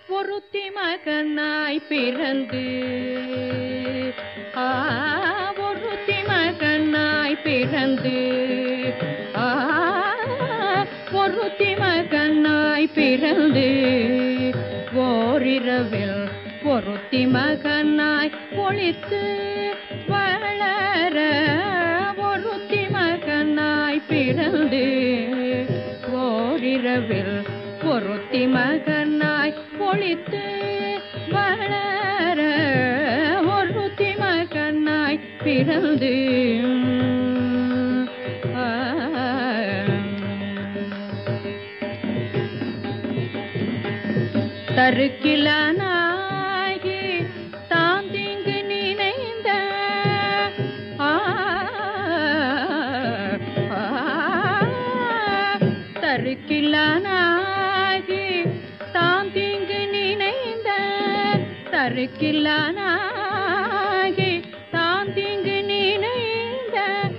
ஒருத்தி மகனாய் பிறந்து ஆ ஒருத்தி மகனாய் பிறந்து ஆ ஒருத்தி மகனாய் பிறந்து ஓரிரவில் ஒருத்தி மகனாய் ஒளித்து வளர ஒருத்தி மகனாய் பிறந்து ஓரிரவில் ஒருத்தி மகனாய் ஒளித்து வளர ஒருத்தி மகனாய் பிறந்து ஆ. தருக்கிலானாகி தாம் தீங்கு நினைந்த ஆ, ஆ, தருக்கிலானாகி தாம் தீங்கு நினைந்த தருக்கிலானாகி தாம் தீங்கு நினைந்த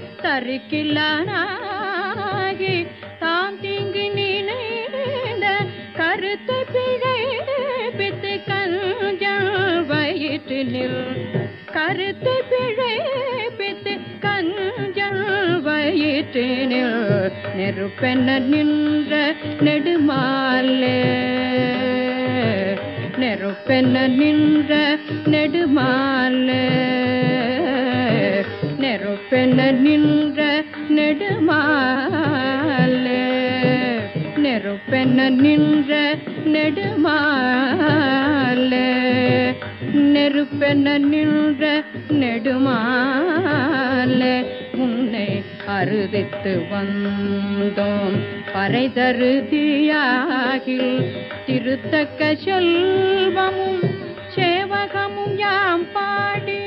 தருக்கிலானாகி தாம் தீங்கு நினைந்த கருத்து பிழைப்பித்து கஞ்சல் வயிற்றினில் கருத்து பிழைப்பித்து கஞ்சல் வயிற்றினில் நெருப்பென நின்ற நெடுமாலே நெருப்பென நின்ற நெடுமாலே நெருப்பென நின்ற நெடுமாலே நெருப்பென நின்ற நெடுமாலே நெருப்பென நின்ற நெடுமாலே உன்னை அறுதித்து வந்தோம் பறைதருதியாகில் திருத்தக்க செல்வமும் சேவகமும் யாம் பாடி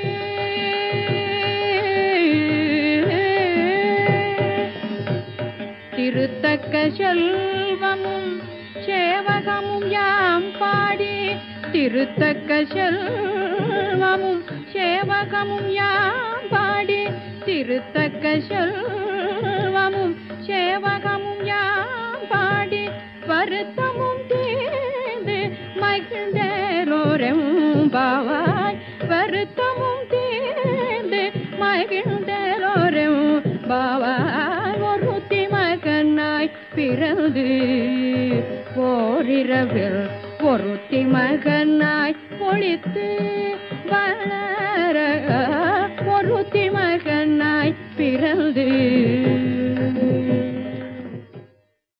திருத்தக்க செல்வமும் சேவகமும் யாம் பாடி திருத்தக்க செல்வமும் சேவகமும் யாம் பாடி திருத்தக்க செல்வமும் சேவகமும் யாம் பாடி வருத்தமும் தீர்ந்து மகிழ்ந்தேரோரும் பாவாய் வருத்தமும் தீர்ந்து மகிழ்ந்தேரோரும் பாவாய் ஒருத்தி மகனாய் பிறந்து ஓரிரவில் ஒருத்தி மகனாய் ஒளித்து வளர ஒருத்தி மகனாய் பிறந்து